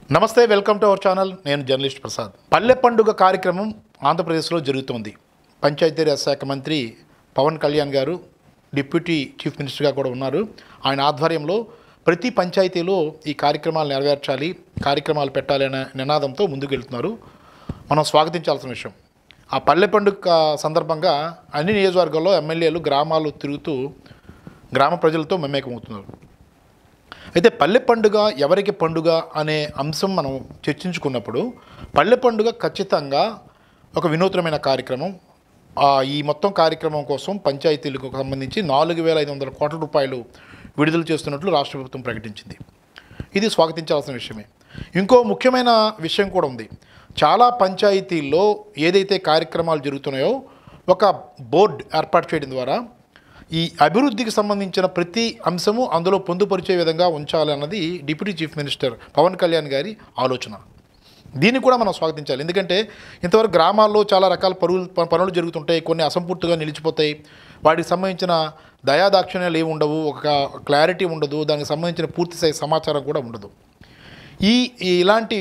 నమస్తే welcome to our channel నేను journalist Prasad పల్లె పండుగ కార్యక్రమం ఆంధ్రప్రదేశ్లో జరుగుతోంది పంచాయతీరాజ్ శాఖ మంత్రి పవన్ కళ్యాణ్ గారు డిప్యూటీ చీఫ్ మినిస్టర్గా కూడా ఉన్నారు ఆయన ఆధ్వర్యంలో ప్రతి పంచాయతీలో ఈ కార్యక్రమాలు నెరవేర్చాలి కార్యక్రమాలు పెట్టాలి అనే నినాదంతో ముందుకు వెళ్తున్నారు మనం స్వాగతించాల్సిన విషయం ఆ పల్లె పండుగ సందర్భంగా అన్ని నియోజకవర్గాల్లో ఎమ్మెల్యేలు గ్రామాలు తిరుగుతూ గ్రామ ప్రజలతో మమేకమవుతున్నారు అయితే పల్లె పండుగ ఎవరికి పండుగ అనే అంశం మనం చర్చించుకున్నప్పుడు పల్లె పండుగ ఖచ్చితంగా ఒక వినూత్నమైన కార్యక్రమం ఆ, ఈ మొత్తం కార్యక్రమం కోసం పంచాయతీలకు సంబంధించి నాలుగు వేల ఐదు వందల కోట్ల రూపాయలు విడుదల చేస్తున్నట్లు రాష్ట్ర ప్రభుత్వం ప్రకటించింది ఇది స్వాగతించాల్సిన విషయమే ఇంకో ముఖ్యమైన విషయం కూడా ఉంది చాలా పంచాయతీల్లో ఏదైతే కార్యక్రమాలు జరుగుతున్నాయో ఒక బోర్డు ఏర్పాటు చేయడం ద్వారా ఈ అభివృద్ధికి సంబంధించిన ప్రతి అంశము అందులో పొందుపరిచే విధంగా ఉంచాలన్నది deputy chief minister Pawan Kalyan గారి ఆలోచన దీన్ని కూడా మనం స్వాగతించాలి ఎందుకంటే ఇంతవరకు గ్రామాల్లో చాలా రకాల పనులు ప- పనులు జరుగుతుంటాయి కొన్ని అసంపూర్తిగా నిలిచిపోతాయి వాటికి సంబంధించిన దయాదాక్షిణ్యాలు ఏమి ఉండవు ఒక క్లారిటీ ఉండదు దానికి సంబంధించిన పూర్తి స్థాయి సమాచారం కూడా ఉండదు ఈ ఈ ఇలాంటి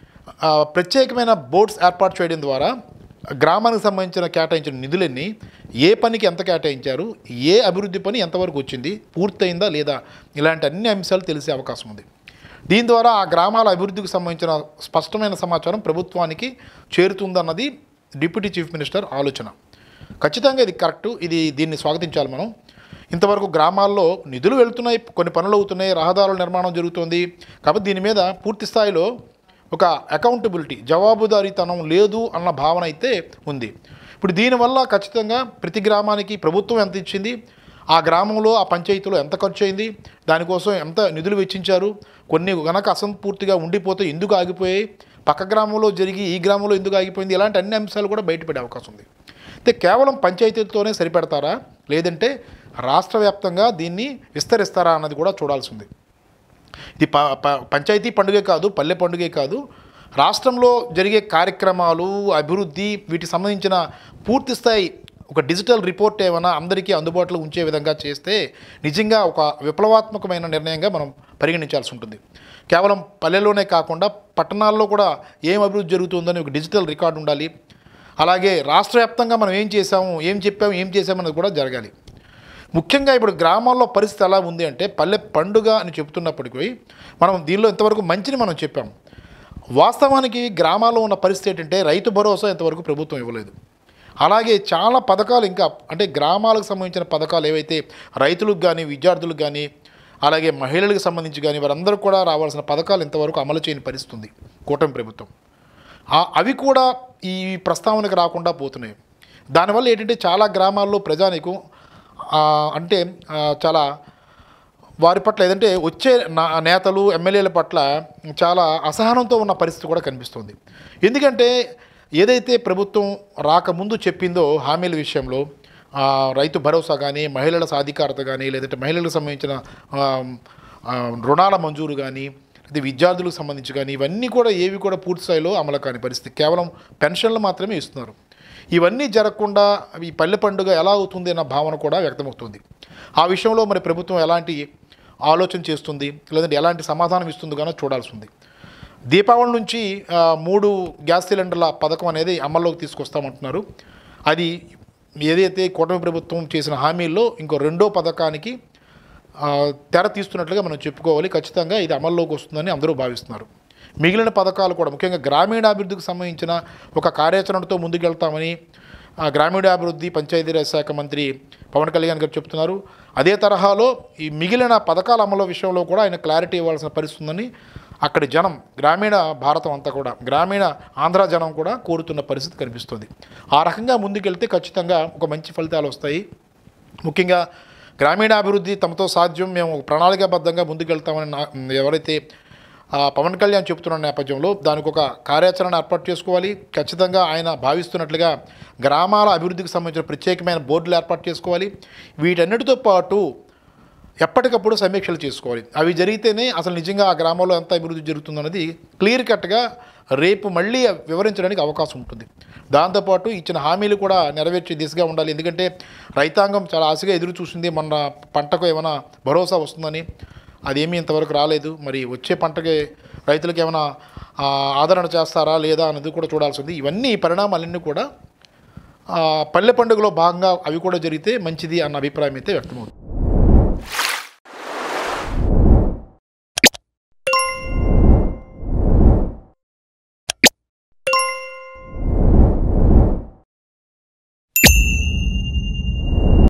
ఆ, ప్రత్యేకమైన బోర్డ్స్ ఏర్పాటు చేయడం ద్వారా గ్రామానికి సంబంధించిన కేటాయించిన నిధులన్నీ ఏ పనికి ఎంత కేటాయించారు ఏ అభివృద్ధి పని ఎంతవరకు వచ్చింది పూర్తయిందా లేదా ఇలాంటి అన్ని అంశాలు తెలిసే అవకాశం ఉంది దీని ద్వారా ఆ గ్రామాల అభివృద్ధికి సంబంధించిన స్పష్టమైన సమాచారం ప్రభుత్వానికి చేరుతుందన్నది డిప్యూటీ చీఫ్ మినిస్టర్ ఆలోచన ఖచ్చితంగా ఇది కరెక్టు ఇది దీన్ని స్వాగతించాలి మనం ఇంతవరకు గ్రామాల్లో నిధులు వెళ్తున్నాయి కొన్ని పనులు అవుతున్నాయి రహదారుల నిర్మాణం జరుగుతుంది కాబట్టి దీని మీద పూర్తి స్థాయిలో ఒక అకౌంటబిలిటీ జవాబుదారీతనం లేదు అన్న భావన అయితే ఉంది ఇప్పుడు దీనివల్ల ఖచ్చితంగా ప్రతి గ్రామానికి ప్రభుత్వం ఎంత ఇచ్చింది ఆ గ్రామంలో ఆ పంచాయతీలో ఎంత ఖర్చు అయింది దానికోసం ఎంత నిధులు వెచ్చించారు కొన్ని గనక అసంపూర్తిగా ఉండిపోతే ఎందుకు ఆగిపోయాయి పక్క గ్రామంలో జరిగి ఈ గ్రామంలో ఎందుకు ఆగిపోయింది ఇలాంటి అన్ని అంశాలు కూడా బయటపడే అవకాశం ఉంది అయితే కేవలం పంచాయతీలతోనే సరిపెడతారా లేదంటే రాష్ట్ర వ్యాప్తంగా దీన్ని విస్తరిస్తారా అన్నది కూడా చూడాల్సి ఉంది ఇది ప ప- పంచాయతీ పండుగే కాదు పల్లె పండుగే కాదు రాష్ట్రంలో జరిగే కార్యక్రమాలు అభివృద్ధి వీటికి సంబంధించిన పూర్తి స్థాయి ఒక డిజిటల్ రిపోర్ట్ ఏమైనా అందరికీ అందుబాటులో ఉంచే విధంగా చేస్తే నిజంగా ఒక విప్లవాత్మకమైన నిర్ణయంగా మనం పరిగణించాల్సి ఉంటుంది కేవలం పల్లెల్లోనే కాకుండా పట్టణాల్లో కూడా ఏం అభివృద్ధి జరుగుతుందని ఒక డిజిటల్ రికార్డు ఉండాలి అలాగే రాష్ట్ర వ్యాప్తంగా మనం ఏం చేసాము ఏం చెప్పాము ఏం చేసామన్నది కూడా జరగాలి ముఖ్యంగా ఇప్పుడు గ్రామాల్లో పరిస్థితి ఎలా ఉంది అంటే పల్లె పండుగ అని చెబుతున్నప్పటికీ మనం దీనిలో ఇంతవరకు మంచిని మనం చెప్పాం వాస్తవానికి గ్రామాల్లో ఉన్న పరిస్థితి ఏంటంటే రైతు భరోసా ఇంతవరకు ప్రభుత్వం ఇవ్వలేదు అలాగే చాలా పథకాలు ఇంకా అంటే గ్రామాలకు సంబంధించిన పథకాలు ఏవైతే రైతులకు కానీ విద్యార్థులకు కానీ అలాగే మహిళలకు సంబంధించి కానీ వారందరూ కూడా రావాల్సిన పథకాలు ఇంతవరకు అమలు చేయని పరిస్థితి ఉంది కూటమి ప్రభుత్వం ఆ- అవి కూడా ఈ ప్రస్తావనకు రాకుండా పోతున్నాయి దానివల్ల ఏంటంటే చాలా గ్రామాల్లో ప్రజానికం ఆ, అంటే ఆ, చాలా వారి పట్ల ఏదంటే వచ్చే నా- నేతలు ఎమ్మెల్యేల పట్ల చాలా అసహనంతో ఉన్న పరిస్థితి కూడా కనిపిస్తుంది ఎందుకంటే ఏదైతే ప్రభుత్వం రాకముందు చెప్పిందో హామీల విషయంలో ఆ, రైతు భరోసా కానీ మహిళల సాధికారత కానీ లేదంటే మహిళలకు సంబంధించిన ఆ, ఆ, రుణాల మంజూరు కానీ ఇది విద్యార్థులకు సంబంధించి కానీ ఇవన్నీ కూడా ఏవి కూడా పూర్తి స్థాయిలో అమలు కాని పరిస్థితి కేవలం పెన్షన్లు మాత్రమే ఇస్తున్నారు ఇవన్నీ జరగకుండా ఈ పల్లె పండుగ ఎలా అవుతుంది అన్న భావన కూడా వ్యక్తమవుతుంది ఆ విషయంలో మరి ప్రభుత్వం ఎలాంటి ఆలోచన చేస్తుంది లేదంటే ఎలాంటి సమాధానం ఇస్తుంది కానీ చూడాల్సి ఉంది దీపావళి నుంచి ఆ, మూడు గ్యాస్ సిలిండర్ల పథకం అనేది అమల్లోకి తీసుకొస్తామంటున్నారు అది ఏదైతే కూటమి ప్రభుత్వం చేసిన హామీల్లో ఇంకో రెండో పథకానికి ఆ, తెర తీస్తున్నట్లుగా మనం చెప్పుకోవాలి ఖచ్చితంగా ఇది అమల్లోకి వస్తుందని అందరూ భావిస్తున్నారు మిగిలిన పథకాలు కూడా ముఖ్యంగా గ్రామీణాభివృద్ధికి సంబంధించిన ఒక కార్యాచరణతో ముందుకెళ్తామని ఆ, గ్రామీణాభివృద్ధి పంచాయతీరాజ్ శాఖ మంత్రి పవన్ కళ్యాణ్ గారు చెప్తున్నారు అదే తరహాలో ఈ మిగిలిన పథకాల అమలు విషయంలో కూడా ఆయన క్లారిటీ ఇవ్వాల్సిన పరిస్థితి ఉందని అక్కడి జనం గ్రామీణ భారతం అంతా కూడా గ్రామీణ ఆంధ్ర జనం కూడా కోరుతున్న పరిస్థితి కనిపిస్తుంది ఆ రకంగా ముందుకెళ్తే ఖచ్చితంగా ఒక మంచి ఫలితాలు వస్తాయి ముఖ్యంగా గ్రామీణాభివృద్ధి తమతో సాధ్యం మేము ఒక ప్రణాళికాబద్ధంగా ముందుకెళ్తామని నా- ఎవరైతే ఆ, పవన్ కళ్యాణ్ చెప్తున్న నేపథ్యంలో దానికి ఒక కార్యాచరణ ఏర్పాటు చేసుకోవాలి ఖచ్చితంగా ఆయన భావిస్తున్నట్లుగా గ్రామాల అభివృద్ధికి సంబంధించిన ప్రత్యేకమైన బోర్డులు ఏర్పాటు చేసుకోవాలి వీటన్నిటితో పాటు ఎప్పటికప్పుడు సమీక్షలు చేసుకోవాలి అవి జరిగితేనే అసలు నిజంగా ఆ గ్రామంలో ఎంత అభివృద్ధి జరుగుతుందన్నది క్లియర్ కట్గా రేపు మళ్ళీ వివరించడానికి అవకాశం ఉంటుంది దాంతోపాటు ఇచ్చిన హామీలు కూడా నెరవేర్చే దిశగా ఉండాలి ఎందుకంటే రైతాంగం చాలా ఆశగా ఎదురు చూసింది మొన్న పంటకు ఏమైనా భరోసా వస్తుందని అదేమీ ఇంతవరకు రాలేదు మరి వచ్చే పంటకి రైతులకు ఏమైనా ఆ, ఆదరణ చేస్తారా లేదా అనేది కూడా చూడాల్సి ఉంది ఇవన్నీ పరిణామాలన్నీ కూడా ఆ, పల్లె పండుగలో భాగంగా అవి కూడా జరిగితే మంచిది అన్న అభిప్రాయం అయితే వ్యక్తమవుతుంది